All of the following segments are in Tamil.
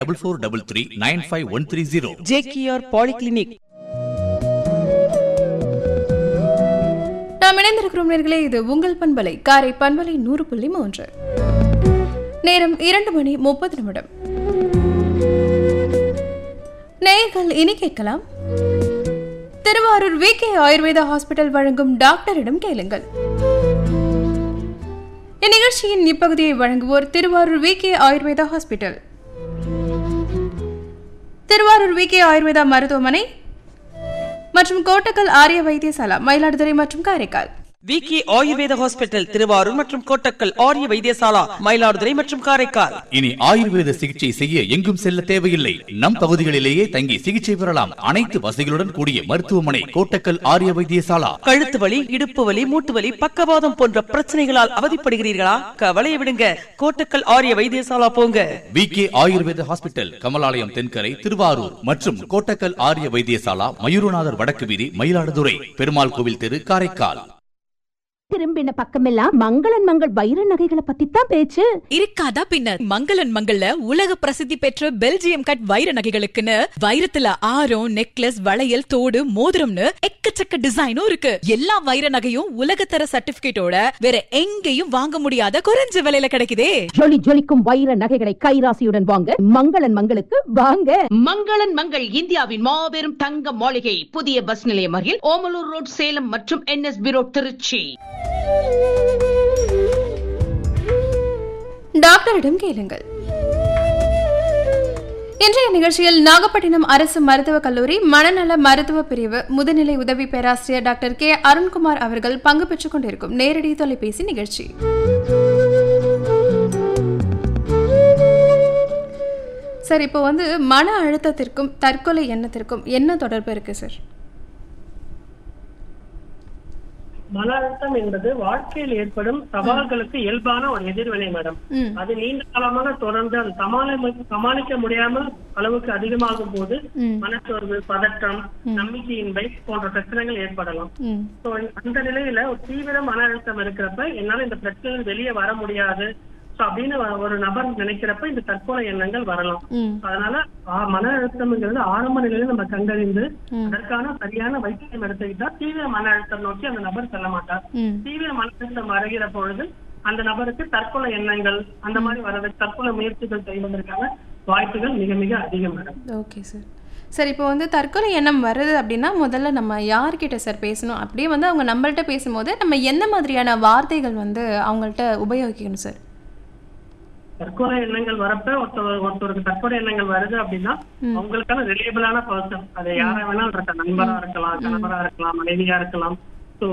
Double four double three nine five one three zero J K R polyclinic நாம் இணைந்திருக்கிறோம் நேர்களே இது உங்கள் பண்பலை காரை பண்பலை நூறு புள்ளி மூன்று நேரம் இரண்டு மணி முப்பது நிமிடம் நேயர்கள் இனி கேட்கலாம் Thiruvarur V K Ayurveda hospital வழங்கும் டாக்டரிடம் கேளுங்கள் இந்நிகழ்ச்சியின் இப்பகுதியை வழங்குவோர் Thiruvarur V K Ayurveda hospital Thiruvarur V K Ayurveda மருத்துவமனை மற்றும் கோட்டக்கல் ஆரிய வைத்தியசாலா மயிலாடுதுறை மற்றும் காரைக்கால் விகே ஆயுர்வேத ஹாஸ்பிட்டல் திருவாரூர் மற்றும் கோட்டக்கல் ஆரிய வைத்தியசாலா மயிலாடுதுறை மற்றும் காரைக்கால் இனி ஆயுர்வேத சிகிச்சை செய்ய எங்கும் செல்ல தேவையில்லை நம் பகுதிகளிலேயே தங்கி சிகிச்சை பெறலாம் அனைத்து வசதிகளுடன் கூடிய மருத்துவமனை கோட்டக்கல் ஆரிய வைத்தியசாலா கழுத்து வலி இடுப்பு வலி மூட்டு வலி பக்கவாதம் போன்ற பிரச்சனைகளால் அவதிப்படுகிறீர்களா கவலையை விடுங்க கோட்டக்கல் ஆரிய வைத்தியசாலா போங்க V K Ayurveda hospital Kamalalayam Thenkarai Thiruvarur மற்றும் கோட்டக்கல் ஆரிய வைத்தியசாலா மயூரநாதர் வடக்கு வீதி மயிலாடுதுறை பெருமாள் கோவில் தெரு காரைக்கால் திரும்பின பக்கமெல்லாம் மங்களன் மங்கள் வைர நகைகளை பத்தி தான் பேச்சு இருக்காதா பின்ன மங்களன் மங்கள்ல உலக பிரசித்தி பெற்ற பெல்ஜியம் கட் வைர நகைகளுக்குன்னு வைரத்துல ஆரம் நெக்லஸ் வளையல் தோடு மோதிரம்னு எக்கச்சக்க டிசைனும் இருக்கு எல்லா வைர நகையும் உலகத்தர சர்டிபிகேட்டோட வேற எங்கேயும் வாங்க முடியாத குறைஞ்ச விலையில கிடைக்குதே ஜொலி ஜொலிக்கும் வைர நகைகளை கைராசியுடன் வாங்க மங்களன் மங்களுக்கு வாங்க மங்களன் மங்கள் இந்தியாவின் மாபெரும் தங்க மாளிகை புதிய பஸ் நிலையம் அருகில் ஓமலூர் ரோட் சேலம் மற்றும் என்எஸ்பி ரோட் திருச்சி டாக்டரிடம் கேளுங்கள் இன்றைய நிகழ்ச்சியில் நாகப்பட்டினம் அரசு மருத்துவக் கல்லூரி மனநல மருத்துவ பிரிவு முதுநிலை உதவி பேராசிரியர் டாக்டர் கே அருண்குமார் அவர்கள் பங்கு பெற்றுக் கொண்டிருக்கும் நேரடி தொலைபேசி நிகழ்ச்சி சார் இப்போ வந்து மன அழுத்தத்திற்கும் தற்கொலை எண்ணத்திற்கும் என்ன தொடர்பு இருக்கு சார் மன அழுத்தம் என்பது வாழ்க்கையில் ஏற்படும் சவால்களுக்கு இயல்பான ஒரு எதிர்வினை மேடம் ம். அது நீண்ட காலமாக தொடர்ந்து அது சமாளி சமாளிக்க முடியாமல் அளவுக்கு அதிகமாகும் போது ம். மனச்சோர்வு பதற்றம் நம்பிக்கையின்மை போன்ற பிரச்சனைகள் ஏற்படலாம் ம் So, அந்த நிலையில ஒரு தீவிர மன அழுத்தம் இருக்கிறப்ப என்னால இந்த பிரச்சனையில் வெளியே வர முடியாது So, அப்படின்னு ஒரு நபர் நினைக்கிறப்ப இந்த தற்கொலை எண்ணங்கள் வரலாம் ம் அதனால ஆ, மன அழுத்தம்ங்கிறது ஆரம்ப நிலையில நம்ம கண்டறிந்து ம். அதற்கான சரியான வைத்தியம் எடுத்துக்கிட்டா தீவிர மன அழுத்தம் நோக்கி அந்த நபர் செல்ல மாட்டார் ம் தீவிர மன அழுத்தம் வருகிற பொழுது அந்த நபருக்கு தற்கொலை எண்ணங்கள் அந்த மாதிரி வர்றதுக்கு தற்கொலை முயற்சிகள் செய்வதற்கான வாய்ப்புகள் மிக மிக அதிகம் மேடம் ஓகே சார் சார் இப்போ வந்து தற்கொலை எண்ணம் வருது அப்படின்னா முதல்ல நம்ம யார்கிட்ட சார் பேசணும் அப்படியே வந்து அவங்க நம்மள்ட்ட பேசும்போது நம்ம எந்த மாதிரியான வார்த்தைகள் வந்து அவங்கள்ட்ட உபயோகிக்கணும் சார் தற்கொலை எண்ணங்கள் வரப்ப ஒருத்தர் ஒருத்தருக்கு தற்கொலை எண்ணங்கள் வருது அப்படின்னா அவங்களுக்கான ரிலேபிளான பர்சன் அது யாரா வேணாலும் இருக்கலாம் நண்பரா இருக்கலாம் கணவரா இருக்கலாம் மனைவியா இருக்கலாம் ஸோ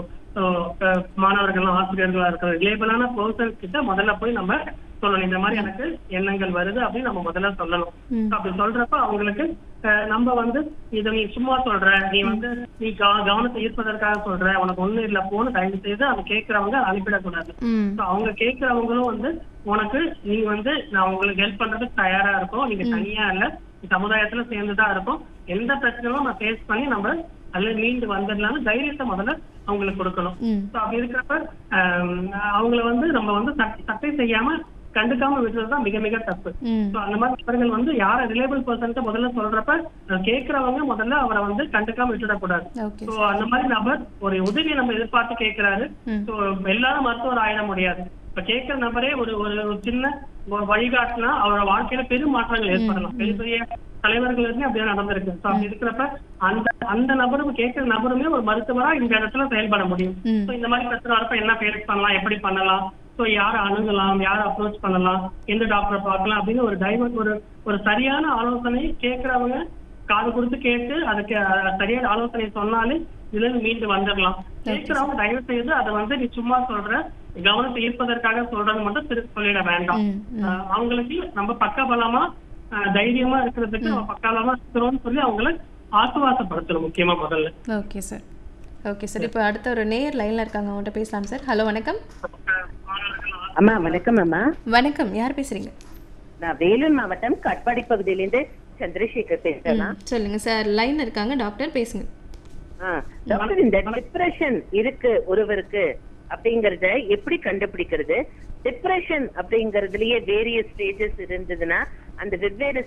மாணவர்கள் ஆசிரியர்களா இருக்கலாம் ரிலேபிளான பர்சன் கிட்ட முதல்ல போய் நம்ம சொல்லணும் இந்த மாதிரி எனக்கு எண்ணங்கள் வருது அப்படின்னு நம்ம முதல்ல சொல்லணும் ம். அப்படி சொல்றப்ப அவங்களுக்கு அஹ், நம்ம வந்து இதை நீ சும்மா சொல்ற நீ வந்து நீ கவ- கவனத்தை ஈர்ப்பதற்காக சொல்ற உனக்கு ஒண்ணு இல்ல போன்னு தயவு செய்து அதை கேட்கறவங்க அனுப்பிடக்கூடாது ம் So, அவங்க கேட்கறவங்களும் வந்து உனக்கு நீ வந்து நான் உங்களுக்கு ஹெல்ப் பண்றதுக்கு தயாரா இருக்கோம் நீங்க தனியா இல்ல சமுதாயத்துல சேர்ந்துதான் இருக்கும் எந்த பிரச்சனையும் நான் ஃபேஸ் பண்ணி நம்ம அதுல மீண்டு வந்துடலாம்னு தைரியத்தை முதல்ல அவங்களுக்கு கொடுக்கணும் ம் So, அப்படி இருக்கிறப்ப ஆம், அவங்கள வந்து நம்ம வந்து தட்- தட்டை செய்யாம கண்டுக்காம விடுறதுதான் மிக மிக தப்பு ம் So, அந்த மாதிரி நபர்கள் வந்து யார ரிலேபிள் பர்சன்ட்டு முதல்ல சொல்றப்ப அஹ், கேட்கறவங்க முதல்ல அவரை வந்து கண்டுக்காம விட்டுடக்கூடாது ஓகே சோ அந்த மாதிரி நபர் ஒரு உதவியை நம்ம எதிர்பார்த்து கேட்கிறாரு ம். சோ எல்லாரும் மருத்துவர் ஆயிட முடியாது இப்ப கேட்கிற நபரே ஒரு ஒரு ஒரு சின்ன வ- வழிகாட்டினா அவரோட வாழ்க்கையில பெரும் மாற்றங்கள் ஏற்படலாம் பெரிய பெரிய தலைவர்கள் இருந்து அப்படியே நடந்திருக்கு சோ அப்படி இருக்கிறப்ப அந்த அந்த நபரும் கேட்கிற நபருமே ஒரு மருத்துவரா இந்த இடத்துல செயல்பட முடியும் ம். சோ இந்த மாதிரி பிரச்சனை வரப்ப என்ன ஃபேஸ் பண்ணலாம் எப்படி பண்ணலாம் சோ யாரை அணுகலாம் யாரை அப்ரோச் பண்ணலாம் எந்த டாக்டரை பார்க்கலாம் அப்படின்னு ஒரு டைவர்ட் ஒரு ஒரு சரியான ஆலோசனை கேட்கறவங்க காது கொடுத்து கேட்டு அதுக்கு அஹ், சரியான ஆலோசனை சொன்னாலே இதுல இருந்து மீண்டு வந்துடலாம் கேட்கிறவங்க தயவு செய்து அதை வந்து நீ சும்மா சொல்ற கவனத்தை ஈர்ப்பதற்காக சொல்றது மட்டும் திருப்பி சொல்லிட வேண்டாம் ம், ம். அஹ், அவங்களுக்கு நம்ம பக்கபலமா அஹ், தைரியமா இருக்கிறதுக்கு நம்ம பக்கபலமா இருக்கிறோம்னு சொல்லி அவங்கள ஆசுவாசப்படுத்தணும் முக்கியமா முதல்ல ஓகே சார் ஓகே சார் இப்போ அடுத்த ஒரு நேர் லைனில் இருக்காங்க அவங்கள்ட்ட பேசலாம் சார் ஹலோ வணக்கம் அம்மா வணக்கம் அம்மா வணக்கம் யார் பேசுறீங்க நான் வேலூர் மாவட்டம் கட்பாடி பகுதியிலிருந்து சந்திரசேகர் பேசுறேன் ம், சொல்லுங்க சார் லைன் இருக்காங்க டாக்டர் பேசுங்க டாக்டர் இந்த டிப்ரெஷன் இருக்கு ஒருவருக்கு அப்படிங்கறத எப்படி கண்டுபிடிக்கிறது டிப்ரெஷன் அப்படிங்கறதுலயே வேரியஸ் ஸ்டேஜஸ் இருந்ததுன்னா அந்த வெவ்வேறு